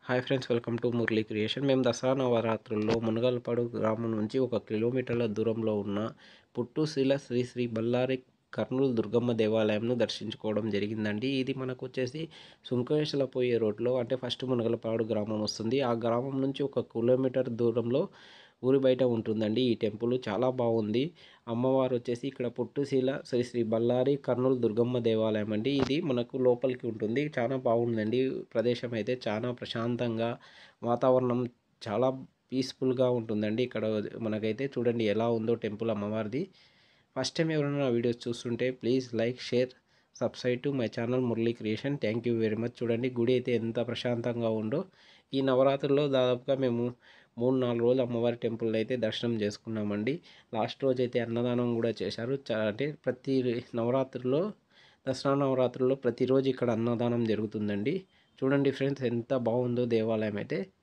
hi friends welcome to Murali creation మేము దసరా నవరాత్రుల్లో మునగల్పాడు గ్రామం నుంచి ఒక కిలోమీటర్ల దూరంలో ఉన్న పుట్టుశీల శ్రీ శ్రీ బల్లారి కర్నూలు దుర్గమ్మ దేవాలయంను దర్శించుకోవడం జరిగిందండి ఇది మనకు వచ్చేసి సుంకేశ్వర పోయే రోడ్లో అంటే ఫస్ట్ మునగలపాడు గ్రామం వస్తుంది ఆ గ్రామం నుంచి ఒక కిలోమీటర్ దూరంలో ఊరి బయట ఉంటుందండి ఈ టెంపుల్ చాలా బాగుంది అమ్మవారు వచ్చేసి ఇక్కడ పుట్టుశీల శ్రీ శ్రీ బల్లారి కర్నూలు దుర్గమ్మ దేవాలయం అండి ఇది మనకు లోపలికి ఉంటుంది చాలా బాగుందండి ప్రదేశం అయితే చాలా ప్రశాంతంగా వాతావరణం చాలా పీస్ఫుల్గా ఉంటుందండి ఇక్కడ మనకైతే చూడండి ఎలా ఉందో టెంపుల్ అమ్మవారిది ఫస్ట్ టైం ఎవరైనా నా వీడియోస్ చూస్తుంటే please like share subscribe to my channel Murali creation thank you very much చూడండి గుడి అయితే ఎంత ప్రశాంతంగా ఉందో ఈ నవరాత్రుల్లో దాదాపుగా మేము మూడు నాలుగు రోజులు అమ్మవారి టెంపుల్ అయితే దర్శనం చేసుకున్నామండి లాస్ట్ రోజు అయితే అన్నదానం కూడా చేశారు అంటే ప్రతి నవరాత్రుల్లో దసరా నవరాత్రుల్లో ప్రతిరోజు ఇక్కడ అన్నదానం జరుగుతుందండి చూడండి ఫ్రెండ్స్ ఎంత బాగుందో దేవాలయం అయితే